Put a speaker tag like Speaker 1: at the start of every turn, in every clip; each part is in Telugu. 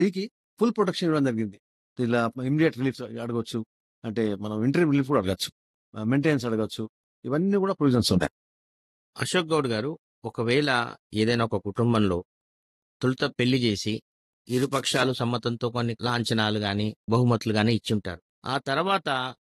Speaker 1: వీళ్ళకి ఫుల్ ప్రొటెక్షన్ ఇవ్వడం జరిగింది ఇలా ఇమీడియట్ రిలీఫ్ అడగొచ్చు అంటే మనం ఇంటర్వ్యూ రిలీఫ్ కూడా అడగచ్చు మెయింటెనెన్స్ అడగచ్చు ఇవన్నీ కూడా ప్రొవిజన్స్ ఉన్నాయి
Speaker 2: అశోక్ గౌడ్ గారు ఒకవేళ ఏదైనా ఒక కుటుంబంలో తొలుత పెళ్లి చేసి ఇరు పక్షాలు సమ్మతంతో కొన్ని లాంఛనాలు గాని బహుమతులు గాని ఇచ్చుంటారు ఆ తర్వాత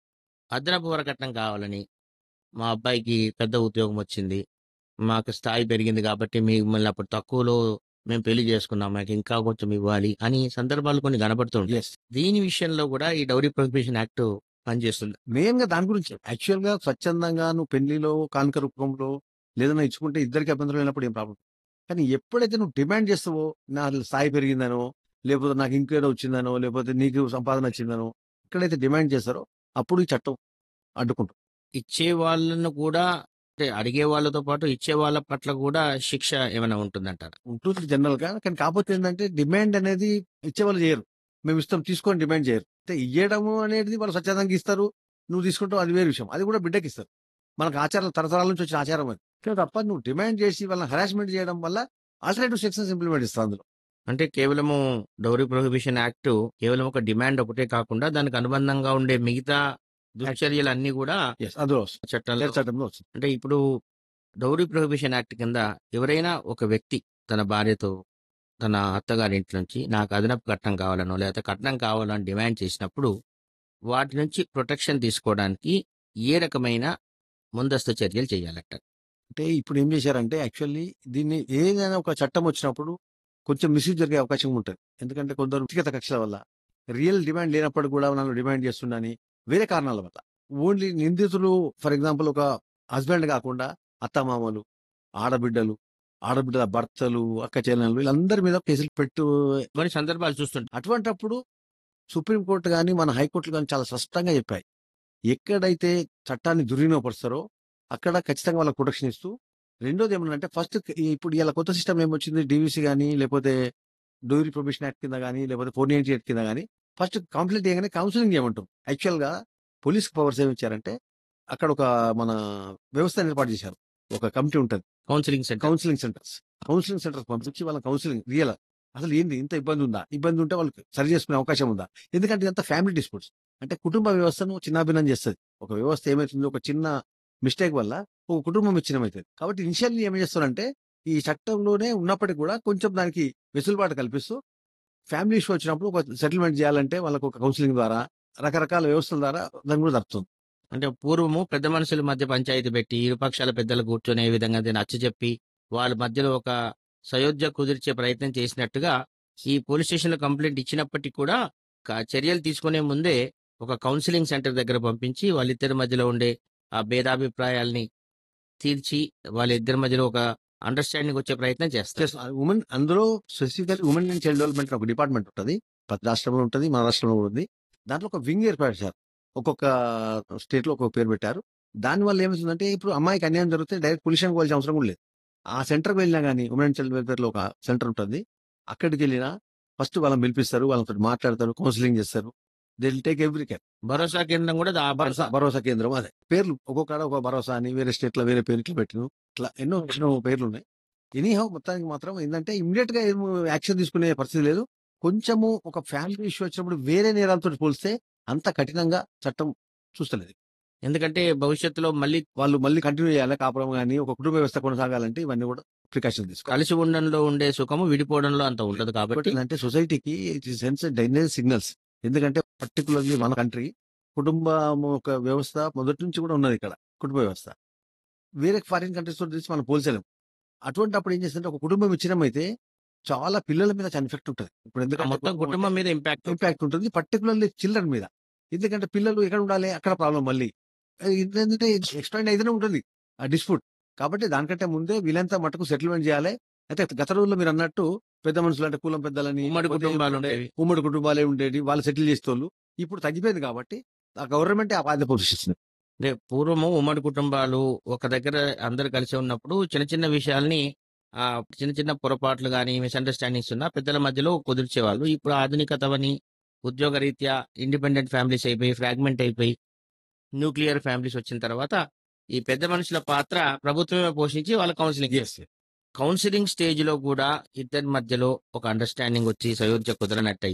Speaker 2: అదనపు వరకట్నం కావాలని మా అబ్బాయికి పెద్ద ఉద్యోగం వచ్చింది మాకు స్థాయి పెరిగింది కాబట్టి మిమ్మల్ని అప్పుడు తక్కువలో మేము పెళ్లి చేసుకున్నాం మాకు ఇంకా కొంచెం ఇవ్వాలి అని సందర్భాలు కొన్ని కనబడుతుంటాయి
Speaker 1: ఎస్
Speaker 2: దీని విషయంలో కూడా ఈ డౌరీ ప్రొహిబిషన్ యాక్ట్ పనిచేస్తుంది
Speaker 1: మెయిన్ గా దాని గురించి యాక్చువల్ గా స్వచ్ఛందంగా నువ్వు పెళ్లిలో కానుక రూపంలో లేదన్నా ఇచ్చుకుంటే ఇద్దరికి అభ్యంతరం లేనప్పుడు ఏం ప్రాబ్లం కానీ ఎప్పుడైతే నువ్వు డిమాండ్ చేస్తావో నా స్థాయి పెరిగిందనో లేకపోతే నాకు ఇంకేదో వచ్చిందనో లేకపోతే నీకు సంపాదన వచ్చిందనో ఎక్కడైతే డిమాండ్ చేస్తారో అప్పుడు ఈ చట్టం అడ్డుకుంటుంది
Speaker 2: ఇచ్చే వాళ్ళను కూడా అంటే అడిగే వాళ్ళతో పాటు ఇచ్చే వాళ్ళ పట్ల కూడా శిక్ష ఏమైనా ఉంటుందంటారు
Speaker 1: ఉంటుంది జనరల్ గా కానీ కాకపోతే ఏంటంటే డిమాండ్ అనేది ఇచ్చేవాళ్ళు చేయరు మేము ఇస్తాం తీసుకొని డిమాండ్ చేయరు అంటే ఇయ్యడము అనేది వాళ్ళు స్వచ్ఛందంగా ఇస్తారు నువ్వు తీసుకుంటావు అది వేరే విషయం అది కూడా బిడ్డకి ఇస్తారు మనకు ఆచారాలు తరతరాల నుంచి వచ్చిన ఆచారం అది కానీ తప్ప నువ్వు డిమాండ్ చేసి వాళ్ళని హరాస్మెంట్ చేయడం వల్ల ఆల్టర్నేటివ్ సెక్షన్స్ ఇంప్లిమెంట్ ఇస్తారు అందులో
Speaker 2: అంటే కేవలము డౌరీ ప్రొహిబిషన్ యాక్ట్ కేవలం ఒక డిమాండ్ ఒకటే కాకుండా దానికి అనుబంధంగా ఉండే మిగతా దుశ్చర్యలు అన్ని కూడా
Speaker 1: ఎస్ అందులో వస్తుంది
Speaker 2: చట్టాలు
Speaker 1: వేరే చట్టంలో వస్తుంది
Speaker 2: అంటే ఇప్పుడు డౌరీ ప్రొహిబిషన్ యాక్ట్ కింద ఎవరైనా ఒక వ్యక్తి తన భార్యతో తన అత్తగారి ఇంటి నుంచి నాకు అదనపు కట్నం కావాలనో లేకపోతే కట్నం కావాలని డిమాండ్ చేసినప్పుడు వాటి నుంచి ప్రొటెక్షన్ తీసుకోవడానికి ఏ రకమైన ముందస్తు చర్యలు చేయాలట
Speaker 1: అంటే ఇప్పుడు ఏం చేశారంటే యాక్చువల్లీ దీన్ని ఏదైనా ఒక చట్టం వచ్చినప్పుడు కొంచెం మిస్యూజ్ జరిగే అవకాశం ఉంటుంది ఎందుకంటే కొందరు వ్యక్తిగత కక్షల వల్ల రియల్ డిమాండ్ లేనప్పుడు కూడా నన్ను డిమాండ్ చేస్తుండని వేరే కారణాల వల్ల ఓన్లీ నిందితులు ఫర్ ఎగ్జాంపుల్ ఒక హస్బెండ్ కాకుండా అత్తమామలు ఆడబిడ్డలు ఆడబిడ్డల భర్తలు అక్క చెల్లెలు వీళ్ళందరి మీద కేసులు పెట్టు
Speaker 2: కొన్ని సందర్భాలు చూస్తుంటాం
Speaker 1: అటువంటప్పుడు సుప్రీంకోర్టు కానీ మన హైకోర్టులు కానీ చాలా స్పష్టంగా చెప్పాయి ఎక్కడైతే చట్టాన్ని దుర్వినియోగపరుస్తారో అక్కడ ఖచ్చితంగా వాళ్ళకి ప్రొటెక్షన్ ఇస్తూ రెండోది ఏమన్నా ఫస్ట్ ఇప్పుడు ఇలా కొత్త సిస్టమ్ ఏమొచ్చింది డీవీసీ కానీ లేకపోతే డోరీ ప్రొబిషన్ యాక్ట్ కింద కానీ లేకపోతే ఫోర్ నైన్టీ ఎయిట్ కింద కానీ ఫస్ట్ కంప్లైంట్ చేయగానే కౌన్సిలింగ్ చేయమంటాం యాక్చువల్ గా పోలీస్ పవర్స్ ఏమి ఇచ్చారంటే అక్కడ ఒక మన వ్యవస్థ ఏర్పాటు చేశారు ఒక కమిటీ ఉంటుంది
Speaker 2: counselling centre
Speaker 1: counselling centres counselling centres పంపించి వాళ్ళ కౌన్సిలింగ్ రియల్ అసలు ఏంది ఇంత ఇబ్బంది ఉందా ఇబ్బంది ఉంటే వాళ్ళకి సరి చేసుకునే అవకాశం ఉందా ఎందుకంటే ఇదంతా ఫ్యామిలీ డిస్ప్యూట్స్ అంటే కుటుంబ వ్యవస్థను చిన్నాభిన్నం చేస్తుంది ఒక వ్యవస్థ ఏమవుతుంది ఒక చిన్న మిస్టేక్ వల్ల ఒక కుటుంబం విచ్ఛిన్నమవుతుంది కాబట్టి ఇనిషియల్లీ ఏం చేస్తారంటే ఈ చట్టంలోనే ఉన్నప్పటికీ కూడా కొంచెం దానికి వెసులుబాటు కల్పిస్తూ ఫ్యామిలీ ఇష్యూ వచ్చినప్పుడు ఒక సెటిల్మెంట్ చేయాలంటే వాళ్ళకు ఒక కౌన్సిలింగ్ ద్వారా రకరకాల వ్యవస్థల ద్వారా దాన్ని కూడా జరుపుతుంది
Speaker 2: అంటే పూర్వము పెద్ద మనుషుల మధ్య పంచాయతీ పెట్టి ఇరుపక్షాల పెద్దలు కూర్చొని ఏ విధంగా దీన్ని నచ్చ చెప్పి వాళ్ళ మధ్యలో ఒక సయోధ్య కుదిర్చే ప్రయత్నం చేసినట్టుగా ఈ పోలీస్ స్టేషన్ లో కంప్లైంట్ ఇచ్చినప్పటికీ కూడా క- చర్యలు తీసుకునే ముందే ఒక కౌన్సిలింగ్ సెంటర్ దగ్గర పంపించి వాళ్ళిద్దరి మధ్యలో ఉండే ఆ భేదాభిప్రాయాల్ని తీర్చి వాళ్ళిద్దరి మధ్యలో ఒక అండర్స్టాండింగ్ వచ్చే ప్రయత్నం చేస్తారు
Speaker 1: ఉమెన్ అందులో specifically women and child development ఒక డిపార్ట్మెంట్ ఉంటుంది ప్రతి రాష్ట్రంలో ఉంటుంది మన రాష్ట్రంలో కూడా ఉంది దాంట్లో ఒక వింగ్ ఏర్పాటు చేశారు ఒక్కొక్క స్టేట్ లో ఒక్కొక్క పేరు పెట్టారు దాని వల్ల ఏమవుతుందంటే ఇప్పుడు అమ్మాయికి అన్యాయం జరిగితే డైరెక్ట్ పొల్యూషన్ పోవాల్సిన అవసరం కూడా లేదు ఆ సెంటర్కి వెళ్ళినా కానీ ఉమెన్ అండ్ చైల్డ్ వెల్ఫేర్ లో ఒక సెంటర్ ఉంటుంది అక్కడికి వెళ్ళినా ఫస్ట్ వాళ్ళని పిలిపిస్తారు వాళ్ళతో మాట్లాడతారు కౌన్సిలింగ్ చేస్తారు they will take every care
Speaker 2: భరోసా కేంద్రం కూడా దా-
Speaker 1: భరోసా భరోసా కేంద్రం అదే పేర్లు ఒక్కొక్కడ ఒక భరోసా అని వేరే స్టేట్ లో వేరే పేరు ఇట్లా పెట్టిన ఇట్లా ఎన్నో ఎన్నో పేర్లు ఉన్నాయి ఎనీహౌ మొత్తానికి మాత్రం ఏంటంటే ఇమ్మీడియట్ గా ఏం యాక్షన్ తీసుకునే పరిస్థితి లేదు కొంచెము ఒక ఫ్యామిలీ ఇష్యూ వచ్చినప్పుడు వేరే నేరాలతో పోలిస్తే అంత కఠినంగా చట్టం చూస్తలేదు
Speaker 2: ఎందుకంటే భవిష్యత్తులో మళ్ళీ
Speaker 1: వాళ్ళు మళ్ళీ కంటిన్యూ చేయాలి కాపురం కానీ ఒక కుటుంబ వ్యవస్థ కొనసాగాలంటే ఇవన్నీ కూడా ప్రికాషన్ తీసుకోవాలి
Speaker 2: కలిసి ఉండడంలో ఉండే సుఖము విడిపోవడంలో అంత ఉండదు కాబట్టి
Speaker 1: అంటే సొసైటీకి ఇట్ సెన్స్ డైనేజ్ సిగ్నల్స్ ఎందుకంటే పర్టికులర్లీ మన కంట్రీ కుటుంబం ఒక వ్యవస్థ మొదటి నుంచి కూడా ఉన్నది ఇక్కడ కుటుంబ వ్యవస్థ వేరే ఫారిన్ కంట్రీస్ తో తీసి మనం పోల్చలేం అటువంటి అప్పుడు ఏం చేస్తుంటే ఒక కుటుంబం ఇచ్చినం అయితే చాలా పిల్లల మీద చాలా ఎఫెక్ట్ ఉంటుంది ఇప్పుడు
Speaker 2: ఆ మొత్తం
Speaker 1: ఎందుకంటే
Speaker 2: కుటుంబం మీద ఇంపాక్ట్
Speaker 1: ఇంపాక్ట్ ఉంటుంది పర్టికులర్లీ చిల్డ్రన్ మీద ఎందుకంటే పిల్లలు ఎక్కడ ఉండాలి అక్కడ ప్రాబ్లం మళ్ళీ ఏంటంటే ఎక్స్టెండ్ అయితేనే ఉంటుంది ఆ డిస్ప్యూట్ కాబట్టి దానికంటే ముందే వీలంతా మటుకు సెటిల్మెంట్ చేయాలి అయితే గత రోజుల్లో మీరు అన్నట్టు పెద్ద మనుషులు అంటే కులం పెద్దలని
Speaker 2: ఉమ్మడి
Speaker 1: లేకపోతే
Speaker 2: కుటుంబాలు
Speaker 1: ఉండే-
Speaker 2: ఉండేవి
Speaker 1: ఉమ్మడి కుటుంబాలే ఉండేవి వాళ్ళు సెటిల్ చేసేవాళ్ళు ఇప్పుడు తగ్గిపోయింది కాబట్టి ఆ గవర్నమెంట్ ఆ బాధ్యత పోషిస్తుంది
Speaker 2: అంటే పూర్వము ఉమ్మడి కుటుంబాలు ఒక దగ్గర అందరు కలిసి ఉన్నప్పుడు చిన్న చిన్న విషయాల్ని ఆ చిన్న చిన్న పొరపాట్లు కానీ మిస్అండర్స్టాండింగ్స్ ఉన్నా పెద్దల మధ్యలో కుదిర్చేవాళ్ళు ఇప్పుడు ఆధునికతవని ఉద్యోగ రీత్యా ఇండిపెండెంట్ ఫ్యామిలీస్ అయిపోయి ఫ్రాగ్మెంట్ అయిపోయి న్యూక్లియర్ ఫ్యామిలీస్ వచ్చిన తర్వాత ఈ పెద్ద మనుషుల పాత్ర ప్రభుత్వమే పోషించి వాళ్ళ కౌన్సిలింగ్
Speaker 1: ఎస్
Speaker 2: కౌన్సిలింగ్ స్టేజ్ లో కూడా ఇద్దరి మధ్యలో ఒక అండర్స్టాండింగ్ వచ్చి సయోధ్య కుదరనట్టయితే